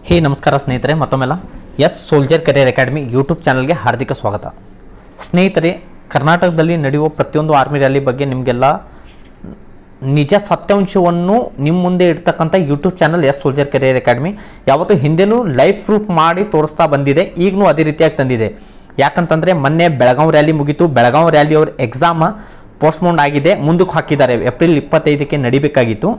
ಹೇ ನಮಸ್ಕಾರ ಸ್ನೇಹಿತರೆ ಮತ್ತೊಮ್ಮೆಲ್ಲ S soldier career academy YouTube ಚಾನಲ್ಗೆ ಹಾರ್ದಿಕ ಸ್ವಾಗತ ಸ್ನೇಹಿತರೆ ಕರ್ನಾಟಕದಲ್ಲಿ ನಡೆಯುವ ಪ್ರತಿಯೊಂದು ಆರ್ಮಿ ರ್ಯಾಲಿ ಬಗ್ಗೆ ನಿಮಗೆಲ್ಲ ನಿಜ ಸತ್ಯಾಂಶವನ್ನು ನಿಮ್ಮ ಮುಂದೆ ಇಡ್ತಕ್ಕಂಥ YouTube channel S soldier career academy ಯಾವತ್ತೂ ಹಿಂದೆನೂ ಲೈಫ್ ಪ್ರೂಫ್ ಮಾಡಿ ತೋರಿಸ್ತಾ ಬಂದಿದೆ ಈಗಲೂ ಅದೇ ರೀತಿಯಾಗಿ ತಂದಿದೆ ಯಾಕಂತಂದರೆ ಮೊನ್ನೆ ಬೆಳಗಾವಿ ರ್ಯಾಲಿ ಮುಗೀತು ಬೆಳಗಾವಿ ರ್ಯಾಲಿ ಅವ್ರ ಎಕ್ಸಾಮ್ ಪೋಸ್ಟ್ಪೋಂಡ್ ಆಗಿದೆ ಮುಂದಕ್ಕೆ ಹಾಕಿದ್ದಾರೆ ಏಪ್ರಿಲ್ ಇಪ್ಪತ್ತೈದಕ್ಕೆ ನಡಿಬೇಕಾಗಿತ್ತು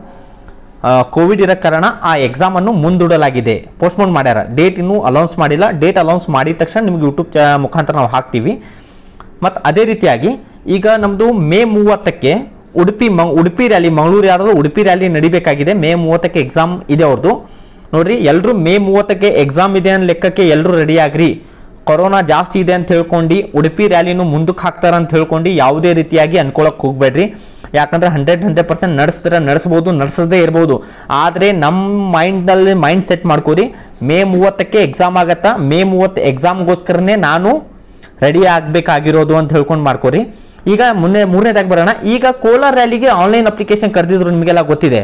ಕೋವಿಡ್ ಇರೋ ಕಾರಣ ಆ ಎಕ್ಸಾಮನ್ನು ಮುಂದೂಡಲಾಗಿದೆ ಪೋಸ್ಟ್ಪೋನ್ ಮಾಡ್ಯಾರ ಡೇಟ್ ಇನ್ನೂ ಅಲೌನ್ಸ್ ಮಾಡಿಲ್ಲ ಡೇಟ್ ಅಲೌನ್ಸ್ ಮಾಡಿದ ತಕ್ಷಣ ನಿಮ್ಗೆ ಯೂಟ್ಯೂಬ್ ಚ ಮುಖಾಂತರ ನಾವು ಹಾಕ್ತೀವಿ ಮತ್ತು ಅದೇ ರೀತಿಯಾಗಿ ಈಗ ನಮ್ಮದು ಮೇ ಮೂವತ್ತಕ್ಕೆ ಉಡುಪಿ ಮ ಉಡುಪಿ ರ್ಯಾಲಿ ಮಂಗಳೂರು ಯಾರು ಉಡುಪಿ ರ್ಯಾಲಿ ನಡಿಬೇಕಾಗಿದೆ ಮೇ ಮೂವತ್ತಕ್ಕೆ ಎಕ್ಸಾಮ್ ಇದೆ ಅವ್ರದ್ದು ನೋಡ್ರಿ ಎಲ್ಲರೂ ಮೇ ಮೂವತ್ತಕ್ಕೆ ಎಕ್ಸಾಮ್ ಇದೆ ಅನ್ನೋ ಲೆಕ್ಕಕ್ಕೆ ಎಲ್ಲರೂ ರೆಡಿ ಆಗ್ರಿ ಕೊರೋನಾ ಜಾಸ್ತಿ ಇದೆ ಅಂತ ಹೇಳ್ಕೊಂಡು ಉಡುಪಿ ರ್ಯಾಲಿನೂ ಮುಂದಕ್ಕೆ ಹಾಕ್ತಾರ ಅಂತ ಹೇಳ್ಕೊಂಡು ಯಾವುದೇ ರೀತಿಯಾಗಿ ಅನ್ಕೊಳಕ್ಕೆ ಹೋಗ್ಬೇಡ್ರಿ ಯಾಕಂದ್ರೆ ಹಂಡ್ರೆಡ್ ಹಂಡ್ರೆಡ್ ಪರ್ಸೆಂಟ್ ನಡೆಸ್ತಾರೆ ನಡೆಸ್ಬೋದು ನಡೆಸದೇ ಇರ್ಬೋದು ಆದರೆ ನಮ್ಮ ಮೈಂಡ್ನಲ್ಲಿ ಮೈಂಡ್ ಸೆಟ್ ಮಾಡ್ಕೋರಿ ಮೇ ಮೂವತ್ತಕ್ಕೆ ಎಕ್ಸಾಮ್ ಆಗತ್ತಾ ಮೇ ಮೂವತ್ತು ಎಕ್ಸಾಮ್ಗೋಸ್ಕರನೇ ನಾನು ರೆಡಿ ಆಗಬೇಕಾಗಿರೋದು ಅಂತ ಹೇಳ್ಕೊಂಡು ಮಾಡ್ಕೋರಿ ಈಗ ಮುನ್ನೆ ಮೂರನೇದಾಗಿ ಬರೋಣ ಈಗ ಕೋಲಾರ ರ್ಯಾಲಿಗೆ ಆನ್ಲೈನ್ ಅಪ್ಲಿಕೇಶನ್ ಕರೆದಿದ್ರು ನಿಮಗೆಲ್ಲ ಗೊತ್ತಿದೆ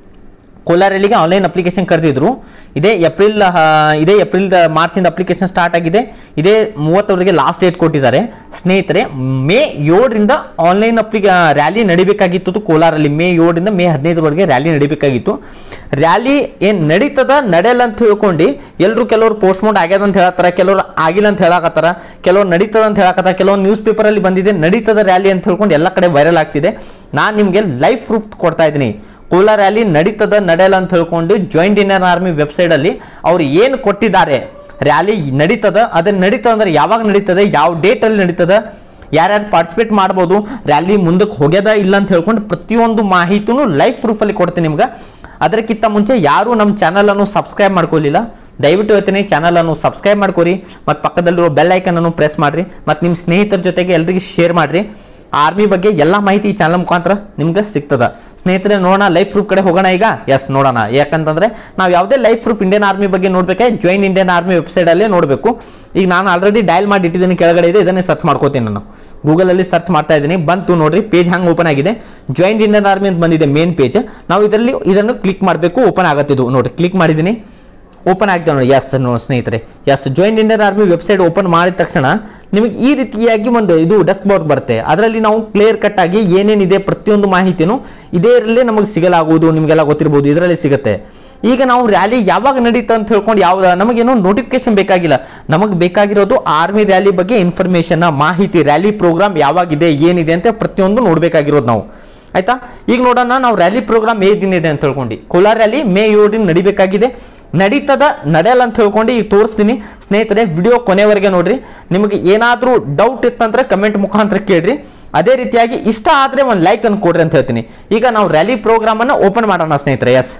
ಕೋಲಾರ ರ್ಯಾಲಿಗೆ ಆನ್ಲೈನ್ ಅಪ್ಲಿಕೇಶನ್ ಕರೆದಿದ್ರು ಇದೇ ಏಪ್ರಿಲ್ ಆ, ಇದೇ ಏಪ್ರಿಲ್ ಮಾರ್ಚಿಂದ ಅಪ್ಲಿಕೇಶನ್ ಸ್ಟಾರ್ಟ್ ಆಗಿದೆ ಇದೇ ಮೂವತ್ತವರೆಗೆ ಲಾಸ್ಟ್ ಡೇಟ್ ಕೊಟ್ಟಿದ್ದಾರೆ ಸ್ನೇಹಿತರೆ ಮೇ ಏಳರಿಂದ ಆನ್ಲೈನ್ ಅಪ್ಲಿಕೇ ರ್ಯಾಲಿ ನಡಿಬೇಕಾಗಿತ್ತು ಕೋಲಾರಲ್ಲಿ ಮೇ ಏಳರಿಂದ ಮೇ ಹದಿನೈದರವರೆಗೆ ರ್ಯಾಲಿ ನಡಿಬೇಕಾಗಿತ್ತು ರ್ಯಾಲಿ ಏನು ನಡೀತದ ನಡೆಯಲ್ಲ ಅಂತ ತಿಳ್ಕೊಂಡು ಎಲ್ಲರೂ ಕೆಲವರು ಪೋಸ್ಟ್ಪೋಂಡ್ ಆಗ್ಯದ ಅಂತ ಹೇಳತ್ತಾರ ಕೆಲವರು ಆಗಿಲ್ಲ ಅಂತ ಹೇಳಕತ್ತಾರ ಕೆಲವ್ರು ನಡೀತದ ಅಂತ ಹೇಳಕತ್ತಾರ ಕೆಲವೊಂದು ನ್ಯೂಸ್ ಪೇಪರಲ್ಲಿ ಬಂದಿದೆ ನಡೀತದ ರ್ಯಾಲಿ ಅಂತ ಹೇಳ್ಕೊಂಡು ಎಲ್ಲ ಕಡೆ ವೈರಲ್ ಆಗ್ತಿದೆ ನಾನು ನಿಮಗೆ ಲೈವ್ ಪ್ರೂಫ್ ಕೊಡ್ತಾ ಇದ್ದೀನಿ ಕೋಲಾರ ರ್ಯಾಲಿ ನಡೀತದ ನಡೆಯಲ್ಲ ಅಂತ ಹೇಳ್ಕೊಂಡು ಜಾಯಿಂಟ್ ಇಂಡಿಯನ್ ಆರ್ಮಿ ವೆಬ್ಸೈಟಲ್ಲಿ ಅವ್ರು ಏನು ಕೊಟ್ಟಿದ್ದಾರೆ ರ್ಯಾಲಿ ನಡೀತದ ಅದನ್ನ ನಡೀತದ ಅಂದ್ರೆ ಯಾವಾಗ ನಡೀತದೆ ಯಾವ ಡೇಟಲ್ಲಿ ನಡೀತದ ಯಾರ್ಯಾರು ಪಾರ್ಟಿಸಿಪೇಟ್ ಮಾಡ್ಬೋದು ರ್ಯಾಲಿ ಮುಂದಕ್ಕೆ ಹೋಗ್ಯದ ಇಲ್ಲ ಅಂತ ಹೇಳ್ಕೊಂಡು ಪ್ರತಿಯೊಂದು ಮಾಹಿತಿನೂ ಲೈವ್ ಪ್ರೂಫಲ್ಲಿ ಕೊಡ್ತೀನಿ ನಿಮ್ಗೆ ಅದಕ್ಕಿಂತ ಮುಂಚೆ ಯಾರು ನಮ್ಮ ಚಾನಲನ್ನು ಸಬ್ಸ್ಕ್ರೈಬ್ ಮಾಡ್ಕೊಳ್ಳಿಲ್ಲ ದಯವಿಟ್ಟು ಹೇಳ್ತೀನಿ ಚಾನಲನ್ನು ಸಬ್ಸ್ಕ್ರೈಬ್ ಮಾಡ್ಕೊರಿ ಮತ್ತು ಪಕ್ಕದಲ್ಲಿರೋ ಬೆಲ್ ಐಕನನ್ನು ಪ್ರೆಸ್ ಮಾಡಿರಿ ಮತ್ತು ನಿಮ್ಮ ಸ್ನೇಹಿತರ ಜೊತೆಗೆ ಎಲ್ರಿಗೂ ಶೇರ್ ಮಾಡಿರಿ ಆರ್ಮಿ ಬಗ್ಗೆ ಎಲ್ಲ ಮಾಹಿತಿ ಈ ಚಾನಲ್ ಮುಖಾಂತರ ನಿಮ್ಗೆ ಸಿಗ್ತದ ಸ್ನೇಹಿತರೆ ನೋಡೋಣ ಲೈಫ್ ಪ್ರೂಫ್ ಕಡೆ ಹೋಗೋಣ ಈಗ ಎಸ್ ನೋಡೋಣ ಯಾಕಂತಂದ್ರೆ ನಾವು ಯಾವುದೇ ಲೈಫ್ ಪ್ರೂಫ್ ಇಂಡಿಯನ್ ಆರ್ಮಿ ಬಗ್ಗೆ ನೋಡ್ಬೇಕಾದ್ರೆ ಜಾಯಿನ್ ಇಂಡಿಯನ್ ಆರ್ಮಿ ವೆಬ್ಸೈಟಲ್ಲೇ ನೋಡಬೇಕು ಈಗ ನಾನು ಆಲ್ರೆಡಿ ಡಯಲ್ ಮಾಡಿ ಇಟ್ಟಿದ್ದೀನಿ ಕೆಳಗಡೆ ಇದೆ ಇದನ್ನೇ ಸರ್ಚ್ ಮಾಡ್ಕೋತೀನಿ ನಾನು ಗೂಗಲಲ್ಲಿ ಸರ್ಚ್ ಮಾಡ್ತಾ ಇದ್ದೀನಿ ಬಂತು ನೋಡ್ರಿ ಪೇಜ್ ಹಂಗೆ ಓಪನ್ ಆಗಿದೆ ಜಾಯಿಂಟ್ ಇಂಡಿಯನ್ ಆರ್ಮಿ ಅಂತ ಬಂದಿದೆ ಮೇನ್ ಪೇಜ್ ನಾವು ಇದರಲ್ಲಿ ಇದನ್ನು ಕ್ಲಿಕ್ ಮಾಡಬೇಕು ಓಪನ್ ಆಗತ್ತಿದ್ದು ನೋಡ್ರಿ ಕ್ಲಿಕ್ ಮಾಡಿದ್ದೀನಿ ಓಪನ್ ಆಗ್ತದೆ ನೋಡಿ ಎಸ್ ನೋಡಿ ಸ್ನೇಹಿತರೆ yes joint Indian army website open ಮಾಡಿದ ತಕ್ಷಣ ನಿಮಗೆ ಈ ರೀತಿಯಾಗಿ ಒಂದು ಇದು ಡೆಸ್ಕ್ ಬೋರ್ಡ್ ಬರುತ್ತೆ ಅದರಲ್ಲಿ ನಾವು ಕ್ಲಿಯರ್ ಕಟ್ ಆಗಿ ಏನೇನಿದೆ ಪ್ರತಿಯೊಂದು ಮಾಹಿತಿನೂ ಇದರಲ್ಲೇ ನಮಗೆ ಸಿಗಲಾಗುವುದು ನಿಮಗೆಲ್ಲ ಗೊತ್ತಿರ್ಬೋದು ಇದರಲ್ಲಿ ಸಿಗುತ್ತೆ ಈಗ ನಾವು ರ್ಯಾಲಿ ಯಾವಾಗ ನಡೀತಾ ಅಂತ ಹೇಳ್ಕೊಂಡು ಯಾವ್ದು ನಮಗೇನು ನೋಟಿಫಿಕೇಶನ್ ಬೇಕಾಗಿಲ್ಲ ನಮಗೆ ಬೇಕಾಗಿರೋದು ಆರ್ಮಿ ರ್ಯಾಲಿ ಬಗ್ಗೆ ಇನ್ಫಾರ್ಮೇಷನ್ ಮಾಹಿತಿ ರ್ಯಾಲಿ ಪ್ರೋಗ್ರಾಮ್ ಯಾವಾಗಿದೆ ಏನಿದೆ ಅಂತ ಪ್ರತಿಯೊಂದು ನೋಡಬೇಕಾಗಿರೋದು ನಾವು ಆಯ್ತಾ ಈಗ ನೋಡೋಣ ನಾವು ರ್ಯಾಲಿ ಪ್ರೋಗ್ರಾಮ್ ಮೇ ದಿನ ಇದೆ ಅಂತ ಹೇಳ್ಕೊಂಡು ಕೋಲಾರ ರ್ಯಾಲಿ ಮೇ ಏಳರಿಂದ ನಡಿಬೇಕಾಗಿದೆ ನಡೀತದ ನಡೆಯಲ್ಲ ಅಂತ ಹೇಳ್ಕೊಂಡು ಈಗ ತೋರಿಸ್ತೀನಿ ಸ್ನೇಹಿತರೆ ವಿಡಿಯೋ ಕೊನೆವರೆಗೆ ನೋಡ್ರಿ ನಿಮಗೆ ಏನಾದರೂ ಡೌಟ್ ಇತ್ತಂದ್ರೆ ಕಮೆಂಟ್ ಮುಖಾಂತರ ಕೇಳ್ರಿ ಅದೇ ರೀತಿಯಾಗಿ ಇಷ್ಟ ಆದರೆ ಒಂದು ಲೈಕ್ ಅನ್ನು ಕೊಡ್ರಿ ಅಂತ ಹೇಳ್ತೀನಿ ಈಗ ನಾವು ರ್ಯಾಲಿ ಪ್ರೋಗ್ರಾಮನ್ನು ಓಪನ್ ಮಾಡೋಣ ಸ್ನೇಹಿತರೆ ಎಸ್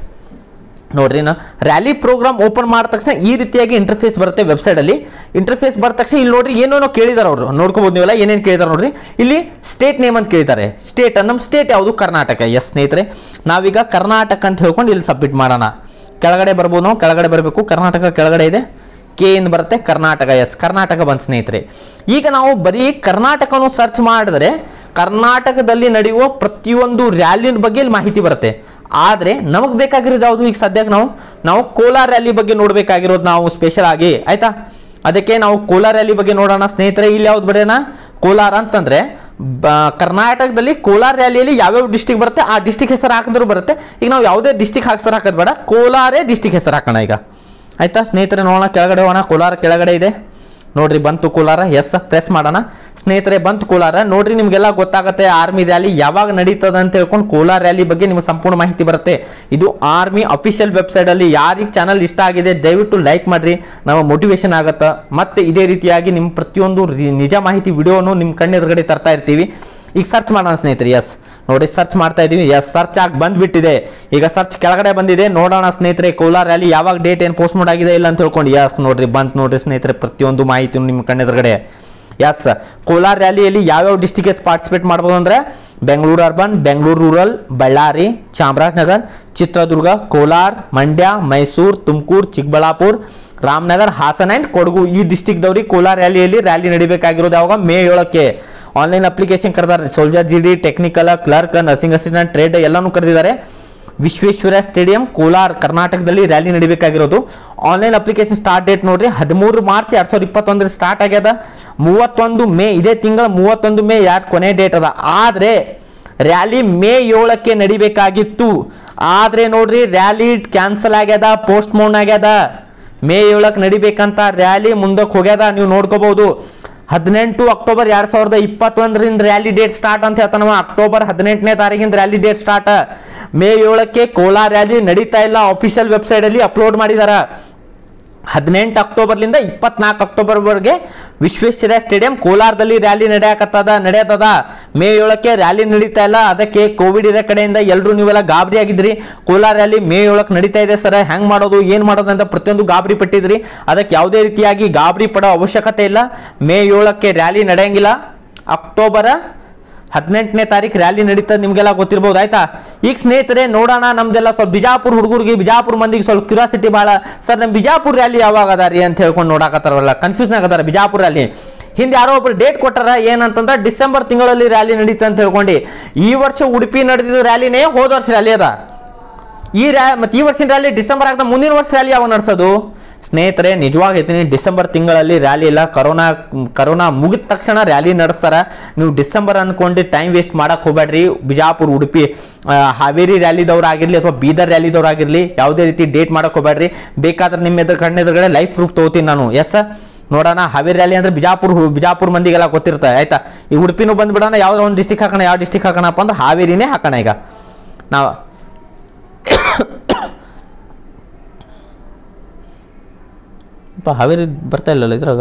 ನೋಡ್ರಿ ನಾ ರ್ಯಾಲಿ ಪ್ರೋಗ್ರಾಮ್ ಓಪನ್ ಮಾಡಿದ ತಕ್ಷಣ ಈ ರೀತಿಯಾಗಿ ಇಂಟರ್ಫೇಸ್ ಬರುತ್ತೆ ವೆಬ್ಸೈಟಲ್ಲಿ ಇಂಟರ್ಫೇಸ್ ಬರದ ತಕ್ಷಣ ಇಲ್ಲಿ ನೋಡ್ರಿ ಏನೇನೋ ಕೇಳಿದಾರೆ ಅವರು ನೋಡ್ಕೋಬೋದು ನೀವೆಲ್ಲ ಏನೇನು ಕೇಳಿದಾರೆ ನೋಡ್ರಿ ಇಲ್ಲಿ ಸ್ಟೇಟ್ ನೇಮ್ ಅಂತ ಕೇಳಿದ್ದಾರೆ ಸ್ಟೇಟ್ ನಮ್ಮ ಸ್ಟೇಟ್ ಯಾವುದು ಕರ್ನಾಟಕ ಎಸ್ ಸ್ನೇಹಿತರೆ ನಾವೀಗ ಕರ್ನಾಟಕ ಅಂತ ಹೇಳ್ಕೊಂಡು ಇಲ್ಲಿ ಸಬ್ಮಿಟ್ ಮಾಡೋಣ ಕೆಳಗಡೆ ಬರ್ಬೋದು ನಾವು ಕೆಳಗಡೆ ಬರಬೇಕು ಕರ್ನಾಟಕ ಕೆಳಗಡೆ ಇದೆ ಕೆ ಎಂದು ಬರುತ್ತೆ ಕರ್ನಾಟಕ ಎಸ್ ಕರ್ನಾಟಕ ಬಂತು ಸ್ನೇಹಿತರೆ ಈಗ ನಾವು ಬರೀ ಕರ್ನಾಟಕನು ಸರ್ಚ್ ಮಾಡಿದ್ರೆ ಕರ್ನಾಟಕದಲ್ಲಿ ನಡೆಯುವ ಪ್ರತಿಯೊಂದು ರ್ಯಾಲಿನ ಬಗ್ಗೆ ಇಲ್ಲಿ ಮಾಹಿತಿ ಬರುತ್ತೆ ಆದರೆ ನಮಗೆ ಬೇಕಾಗಿರೋದು ಯಾವುದು ಈಗ ಸದ್ಯಕ್ಕೆ ನಾವು ನಾವು ಕೋಲಾರ ರ್ಯಾಲಿ ಬಗ್ಗೆ ನೋಡಬೇಕಾಗಿರೋದು ನಾವು ಸ್ಪೆಷಲ್ ಆಗಿ ಆಯ್ತಾ ಅದಕ್ಕೆ ನಾವು ಕೋಲಾರ ರ್ಯಾಲಿ ಬಗ್ಗೆ ನೋಡೋಣ ಸ್ನೇಹಿತರೆ ಇಲ್ಲಿ ಯಾವ್ದು ಬರೋಣ ಕೋಲಾರ ಅಂತಂದ್ರೆ ಬ ಕರ್ನಾಟಕದಲ್ಲಿ ಕೋಲಾರ ರ್ಯಾಲಿಯಲ್ಲಿ ಯಾವ್ಯಾವ ಡಿಸ್ಟಿಕ್ ಬರುತ್ತೆ ಆ ಡಿಸ್ಟಿಕ್ ಹೆಸರು ಹಾಕಿದ್ರು ಬರುತ್ತೆ ಈಗ ನಾವು ಯಾವುದೇ ಡಿಸ್ಟಿಕ್ ಹೆಸರು ಹಾಕೋದು ಬೇಡ ಕೋಲಾರೇ ಡಿಸ್ಟಿಕ್ ಹೆಸರು ಹಾಕೋಣ ಈಗ ಆಯ್ತಾ ಸ್ನೇಹಿತರೆ ನೋಡೋಣ ಕೆಳಗಡೆ ಹೋಗೋಣ ಕೋಲಾರ ಕೆಳಗಡೆ ಇದೆ ನೋಡ್ರಿ ಬಂತು ಕೋಲಾರ ಎಸ್ ಪ್ರೆಸ್ ಮಾಡೋಣ ಸ್ನೇಹಿತರೆ ಬಂತು ಕೋಲಾರ ನೋಡ್ರಿ ನಿಮಗೆಲ್ಲ ಗೊತ್ತಾಗುತ್ತೆ ಆರ್ಮಿ ರ್ಯಾಲಿ ಯಾವಾಗ ನಡೀತದ ಅಂತ ಹೇಳ್ಕೊಂಡು ಕೋಲಾರ ರ್ಯಾಲಿ ಬಗ್ಗೆ ನಿಮಗೆ ಸಂಪೂರ್ಣ ಮಾಹಿತಿ ಬರುತ್ತೆ ಇದು ಆರ್ಮಿ ಅಫಿಷಿಯಲ್ ವೆಬ್ಸೈಟಲ್ಲಿ ಯಾರಿಗೆ ಚಾನಲ್ ಇಷ್ಟ ಆಗಿದೆ ದಯವಿಟ್ಟು ಲೈಕ್ ಮಾಡಿರಿ ನಮ್ಮ ಮೋಟಿವೇಶನ್ ಆಗುತ್ತೆ ಮತ್ತೆ ಇದೇ ರೀತಿಯಾಗಿ ನಿಮ್ಮ ಪ್ರತಿಯೊಂದು ರಿ- ನಿಜ ಮಾಹಿತಿ ವಿಡಿಯೋನು ನಿಮ್ಮ ಕಣ್ಣೆದುರುಗಡೆ ತರ್ತಾ ಇರ್ತೀವಿ ಈಗ ಸರ್ಚ್ ಮಾಡೋಣ ಸ್ನೇಹಿತರೆ ಎಸ್ ನೋಡಿ ಸರ್ಚ್ ಮಾಡ್ತಾ ಇದೀವಿ ಎಸ್ ಸರ್ಚ್ ಆಗಿ ಬಂದ್ಬಿಟ್ಟಿದೆ ಈಗ ಸರ್ಚ್ ಕೆಳಗಡೆ ಬಂದಿದೆ ನೋಡೋಣ ಸ್ನೇಹಿತರೆ ಕೋಲಾರ ರ್ಯಾಲಿ ಯಾವಾಗ ಡೇಟ್ ಏನು ಪೋಸ್ಟ್ ಆಗಿದೆ ಇಲ್ಲ ಅಂತ ಹೇಳ್ಕೊಂಡು ಎಸ್ ನೋಡ್ರಿ ಬಂತು ನೋಡ್ರಿ ಸ್ನೇಹಿತರೆ ಪ್ರತಿಯೊಂದು ಮಾಹಿತಿ ನಿಮ್ಮ ಕಣ್ಣೆದುರುಗಡೆ ಎಸ್ ಕೋಲಾರ ರ್ಯಾಲಿಯಲ್ಲಿ ಯಾವ್ಯಾವ ಡಿಸ್ಟಿಕ್ಗೆ ಪಾರ್ಟಿಸಿಪೇಟ್ ಮಾಡ್ಬೋದು ಅಂದರೆ Bengaluru urban Bengaluru rural Ballari Chamarajanagar Chitradurga Kolar Mandya Mysuru Tumakuru Chikkaballapura Ramanagar Hassan and Kodagu ಈ ಡಿಸ್ಟಿಕ್ದವ್ರಿಗೆ ಕೋಲಾರ ರ್ಯಾಲಿಯಲ್ಲಿ ರ್ಯಾಲಿ ನಡಿಬೇಕಾಗಿರೋದು ಯಾವಾಗ ಮೇ ಏಳಕ್ಕೆ ಆನ್ಲೈನ್ ಅಪ್ಲಿಕೇಶನ್ ಕರೆದಾರೆ soldier G D technical clerk nursing assistant trade ಎಲ್ಲನೂ ಕರೆದಿದ್ದಾರೆ ವಿಶ್ವೇಶ್ವರ ಸ್ಟೇಡಿಯಂ ಕೋಲಾರ ಕರ್ನಾಟಕದಲ್ಲಿ ರ್ಯಾಲಿ ನಡಿಬೇಕಾಗಿರೋದು ಆನ್ಲೈನ್ ಅಪ್ಲಿಕೇಶನ್ ಸ್ಟಾರ್ಟ್ ಡೇಟ್ ನೋಡ್ರಿ ಹದಿಮೂರು ಮಾರ್ಚ್ ಎರಡು ಸಾವಿರದ ಇಪ್ಪತ್ತೊಂದರ ಸ್ಟಾರ್ಟ್ ಆಗ್ಯದ ಮೂವತ್ತೊಂದು ಮೇ ಇದೇ ತಿಂಗಳ ಮೂವತ್ತೊಂದು ಮೇ ಯಾರು ಕೊನೆ ಡೇಟ್ ಅದ ಆದರೆ ರ್ಯಾಲಿ ಮೇ ಏಳಕ್ಕೆ ನಡಿಬೇಕಾಗಿತ್ತು ಆದರೆ ನೋಡ್ರಿ ರ್ಯಾಲಿ ಕ್ಯಾನ್ಸಲ್ ಆಗ್ಯದ ಪೋಸ್ಟ್ಪೋನ್ ಆಗ್ಯದ ಮೇ ಏಳಕ್ಕೆ ನಡಿಬೇಕಂತ ರ್ಯಾಲಿ ಮುಂದಕ್ಕೆ ಹೋಗ್ಯದ ನೀವು ನೋಡ್ಕೋಬಹುದು ಹದಿನೆಂಟು ಅಕ್ಟೋಬರ್ ಎರಡು ಸಾವಿರದ ಇಪ್ಪತ್ತೊಂದರಿಂದ ರ್ಯಾಲಿ ಡೇಟ್ ಸ್ಟಾರ್ಟ್ ಅಂತ ಹೇಳ್ತಾನವ ಅಕ್ಟೋಬರ್ ಹದಿನೆಂಟನೇ ತಾರೀಕಿಂದ ರ್ಯಾಲಿ ಡೇಟ್ ಸ್ಟಾರ್ಟ್ ಮೇ ಏಳಕ್ಕೆ ಕೋಲಾರ ರ್ಯಾಲಿ ನಡೀತಾ ಇಲ್ಲ ಅಫಿಷಿಯಲ್ ವೆಬ್ಸೈಟಲ್ಲಿ ಅಪ್ಲೋಡ್ ಮಾಡಿದಾರ ಹದಿನೆಂಟು ಅಕ್ಟೋಬರ್ಲಿಂದ ಇಪ್ಪತ್ನಾಲ್ಕು ಅಕ್ಟೋಬರ್ವರೆಗೆ ವಿಶ್ವೇಶ್ವರಯ್ಯ ಸ್ಟೇಡಿಯಂ ಕೋಲಾರದಲ್ಲಿ ರ್ಯಾಲಿ ನಡೆಯಕತ್ತದ ನಡೆಯತದ ಮೇ ಏಳಕ್ಕೆ ರ್ಯಾಲಿ ನಡೀತಾ ಇಲ್ಲ ಅದಕ್ಕೆ ಕೋವಿಡ್ ಇರೋ ಕಡೆಯಿಂದ ಎಲ್ಲರೂ ನೀವೆಲ್ಲ ಗಾಬರಿ ಆಗಿದ್ರಿ ಕೋಲಾರ ರ್ಯಾಲಿ ಮೇ ಏಳಕ್ಕೆ ನಡೀತಾ ಇದೆ ಸರ್ ಹೆಂಗೆ ಮಾಡೋದು ಏನು ಮಾಡೋದು ಅಂತ ಪ್ರತಿಯೊಂದು ಗಾಬರಿ ಪಟ್ಟಿದ್ರಿ ಅದಕ್ಕೆ ಯಾವುದೇ ರೀತಿಯಾಗಿ ಗಾಬರಿ ಪಡೋ ಅವಶ್ಯಕತೆ ಇಲ್ಲ ಮೇ ಏಳಕ್ಕೆ ರ್ಯಾಲಿ ನಡೆಯಂಗಿಲ್ಲ ಅಕ್ಟೋಬರ ಹದಿನೆಂಟನೇ ತಾರೀಕು ರ್ಯಾಲಿ ನಡೀತದೆ ನಿಮಗೆಲ್ಲ ಗೊತ್ತಿರ್ಬೋದು ಆಯ್ತಾ ಈಗ ಸ್ನೇಹಿತರೆ ನೋಡೋಣ ನಮ್ದೆಲ್ಲ ಸ್ವಲ್ಪ ಬಿಜಾಪುರ ಹುಡುಗರಿಗೆ ಬಿಜಾಪುರ ಮಂದಿಗೆ ಸ್ವಲ್ಪ ಕ್ಯೂರಿಯಾಸಿಟಿ ಭಾಳ ಸರ್ ನಮ್ಮ ಬಿಜಾಪುರ ರ್ಯಾಲಿ ಯಾವಾಗ ಅದ ರೀ ಅಂತ ಹೇಳ್ಕೊಂಡು ನೋಡಾಕತ್ತಾರಲ್ಲ ಕನ್ಫ್ಯೂಸ್ನಾಗ ಅದಾರ ಬಿಜಾಪುರ ರ್ಯಾಲಿ ಹಿಂದೆ ಯಾರೋ ಒಬ್ರು ಡೇಟ್ ಕೊಟ್ಟಾರ ಏನಂತಂದ್ರೆ ಡಿಸೆಂಬರ್ ತಿಂಗಳಲ್ಲಿ ರ್ಯಾಲಿ ನಡೀತ ಅಂತ ಹೇಳ್ಕೊಂಡು ಈ ವರ್ಷ ಉಡುಪಿ ನಡೆದಿದ್ದ ರ್ಯಾಲಿನೇ ಹೋದ ವರ್ಷ ರ್ಯಾಲಿ ಅದ ಈ ರ್ಯಾ ಮತ್ತು ಈ ವರ್ಷದ ರ್ಯಾಲಿ ಡಿಸೆಂಬರ್ ಆಗ್ತಾ ಮುಂದಿನ ವರ್ಷ ರ್ಯಾಲಿ ಯಾವ ನಡೆಸೋದು ಸ್ನೇಹಿತರೆ ನಿಜವಾಗಿ ಹೇಳ್ತೀನಿ ಡಿಸೆಂಬರ್ ತಿಂಗಳಲ್ಲಿ ರ್ಯಾಲಿ ಇಲ್ಲ ಕರೋನಾ ಕರೋನಾ ಮುಗಿದ ತಕ್ಷಣ ರ್ಯಾಲಿ ನಡೆಸ್ತಾರ ನೀವು ಡಿಸೆಂಬರ್ ಅನ್ಕೊಂಡು ಟೈಮ್ ವೇಸ್ಟ್ ಮಾಡಕ್ಕೆ ಹೋಗ್ಬೇಡ್ರಿ ಬಿಜಾಪುರ ಉಡುಪಿ ಆ, ಹಾವೇರಿ ರ್ಯಾಲಿದವ್ರು ಆಗಿರಲಿ ಅಥವಾ ಬೀದರ್ ರ್ಯಾಲಿದವ್ರು ಆಗಿರಲಿ ಯಾವುದೇ ರೀತಿ ಡೇಟ್ ಮಾಡಕ್ಕೆ ಹೋಗ್ಬೇಡ್ರಿ ಬೇಕಾದ್ರೆ ನಿಮ್ಮ ಎದುರು ಕಣ್ಣೆದುರುಗಡೆ ಲೈಫ್ ಪ್ರೂಫ್ ತೊಗೋತೀನಿ ನಾನು ಎಸ್ ನೋಡೋಣ ಹಾವೇರಿ ರ್ಯಾಲಿ ಅಂದ್ರೆ ಬಿಜಾಪುರ ಹು- ಬಿಜಾಪುರ ಮಂದಿಗೆಲ್ಲ ಗೊತ್ತಿರುತ್ತೆ ಆಯ್ತಾ ಈ ಉಡುಪಿನೂ ಬಂದ್ಬಿಡೋಣ ಯಾವ್ದೋ ಒಂದು ಡಿಸ್ಟಿಕ್ ಹಾಕೋಣ ಯಾವ ಡಿಸ್ಟಿಕ್ ಹಾಕೋಣಪ್ಪ ಅಂದ್ರೆ ಹಾವೇರಿನೇ ಹಾಕೋಣ ಈಗ ನಾವು ಅಪ್ಪ ಹಾವೇರಿ ಬರ್ತಾ ಇಲ್ಲಲ್ಲ ಇದ್ರಾಗ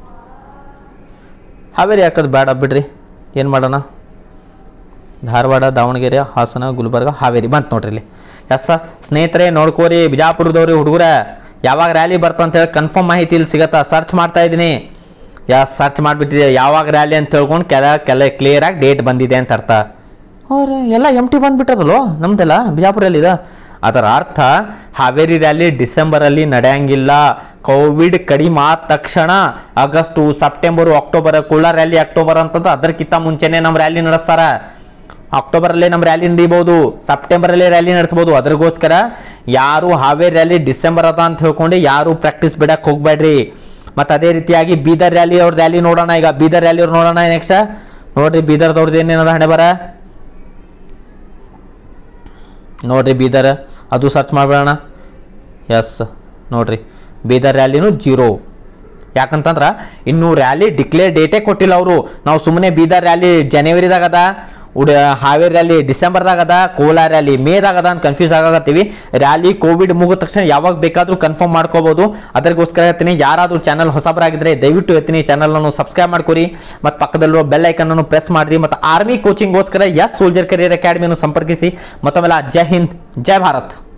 ಹಾವೇರಿ ಹಾಕೋದು ಬೇಡ ಬಿಡ್ರಿ ಏನು ಮಾಡೋಣ ಧಾರವಾಡ ದಾವಣಗೆರೆ ಹಾಸನ ಗುಲ್ಬರ್ಗ ಹಾವೇರಿ ಬಂತು ನೋಡ್ರಿ ಇಲ್ಲಿ ಎಸ್ ಸ್ನೇಹಿತರೆ ನೋಡ್ಕೋರಿ ಬಿಜಾಪುರದವ್ರಿ ಹುಡುಗರ ಯಾವಾಗ ರ್ಯಾಲಿ ಅಂತ ಹೇಳಿ ಕನ್ಫರ್ಮ್ ಮಾಹಿತಿ ಇಲ್ಲಿ ಸಿಗತ್ತಾ ಸರ್ಚ್ ಮಾಡ್ತಾ ಇದ್ದೀನಿ ಯಾ ಸರ್ಚ್ ಮಾಡಿಬಿಟ್ಟಿದೆ ಯಾವಾಗ ರ್ಯಾಲಿ ಅಂತ ತಿಳ್ಕೊಂಡು ಕೆಲ ಕೆಲ ಕ್ಲಿಯರಾಗಿ ಡೇಟ್ ಬಂದಿದೆ ಅಂತ ಅರ್ಥ ಅವ್ರು ಎಲ್ಲ ಎಮ್ ಟಿ ಬಂದ್ಬಿಟ್ಟದಲ್ಲೋ ನಮ್ದೆಲ್ಲ ಬಿಜಾಪುರಲ್ಲಿ ಇದೆ ಅದರ ಅರ್ಥ ಹಾವೇರಿ ರ್ಯಾಲಿ ಡಿಸೆಂಬರಲ್ಲಿ ನಡೆಯಂಗಿಲ್ಲ ಕೋವಿಡ್ ಕಡಿಮೆ ಆದ ತಕ್ಷಣ August September October Kolar rally October ಅಂತಂದ್ರೆ ಅದಕ್ಕಿಂತ ಮುಂಚೆನೇ ನಮ್ಮ ರ್ಯಾಲಿ ನಡೆಸ್ತಾರ ಅಕ್ಟೋಬರಲ್ಲೇ ನಮ್ಮ ರ್ಯಾಲಿ ನಡೀಬೋದು ಸೆಪ್ಟೆಂಬರಲ್ಲೇ ರ್ಯಾಲಿ ನಡೆಸ್ಬೋದು ಅದ್ರಗೋಸ್ಕರ ಯಾರು ಹಾವೇರಿ ರ್ಯಾಲಿ ಡಿಸೆಂಬರ್ ಅದ ಅಂತ ಹೇಳ್ಕೊಂಡು ಯಾರು ಪ್ರಾಕ್ಟೀಸ್ ಬಿಡಕ್ಕೆ ಹೋಗ್ಬೇಡ್ರಿ ಮತ್ತು ಅದೇ ರೀತಿಯಾಗಿ ಬೀದರ್ ರ್ಯಾಲಿ ಅವ್ರ ರ್ಯಾಲಿ ನೋಡೋಣ ಈಗ ಬೀದರ್ ರ್ಯಾಲಿ ಅವ್ರು ನೋಡೋಣ ನೆಕ್ಸ್ಟ್ ನೋಡ್ರಿ ಬೀದರ್ದವ್ರದ್ದು ಏನೇನದ ಹಣೆ ಬರ ನೋಡ್ರಿ ಬೀದರ್ ಅದು ಸರ್ಚ್ ಮಾಡ್ಬೇಡಣ ಎಸ್ ನೋಡ್ರಿ ಬೀದರ್ ರ್ಯಾಲಿನೂ ಜೀರೋ ಯಾಕಂತಂದ್ರೆ ಇನ್ನು ರ್ಯಾಲಿ ಡಿಕ್ಲೇರ್ ಡೇಟೇ ಕೊಟ್ಟಿಲ್ಲ ಅವರು ನಾವು ಸುಮ್ಮನೆ ಬೀದರ್ ರ್ಯಾಲಿ ಜನವರಿದಾಗ ಅದ ಉಡ ಹಾವೇರಿ ರ್ಯಾಲಿ ಡಿಸೆಂಬರ್ದಾಗ ಅದ ಕೋಲಾರ ರ್ಯಾಲಿ ಮೇದಾಗ ಅದ ಅಂತ ಕನ್ಫ್ಯೂಸ್ ಆಗತ್ತೀವಿ ರ್ಯಾಲಿ ಕೋವಿಡ್ ಮುಗಿದ ತಕ್ಷಣ ಯಾವಾಗ ಬೇಕಾದರೂ ಕನ್ಫರ್ಮ್ ಮಾಡ್ಕೋಬೋದು ಅದಕ್ಕೋಸ್ಕರ ಹೇಳ್ತೀನಿ ಯಾರಾದರೂ ಚಾನಲ್ ಹೊಸಬರಾಗಿದ್ದರೆ ದಯವಿಟ್ಟು ಹೇಳ್ತೀನಿ ಚಾನಲನ್ನು ಸಬ್ಸ್ಕ್ರೈಬ್ ಮಾಡ್ಕೊರಿ ಮತ್ತು ಪಕ್ಕದಲ್ಲಿರುವ ಬೆಲ್ ಐಕನ್ನನ್ನು ಪ್ರೆಸ್ ಮಾಡಿರಿ ಮತ್ತು ಆರ್ಮಿ ಕೋಚಿಂಗ್ಗೋಸ್ಕರ ಎಸ್ ಸೋಲ್ಜರ್ ಕರಿಯರ್ ಅಕಾಡೆಮಿಯನ್ನು ಸಂಪರ್ಕಿಸಿ ಮತ್ತೊಮ್ಮೆಲ್ಲ ಜೈ ಹಿಂದ್ ಜೈ ಭಾರತ್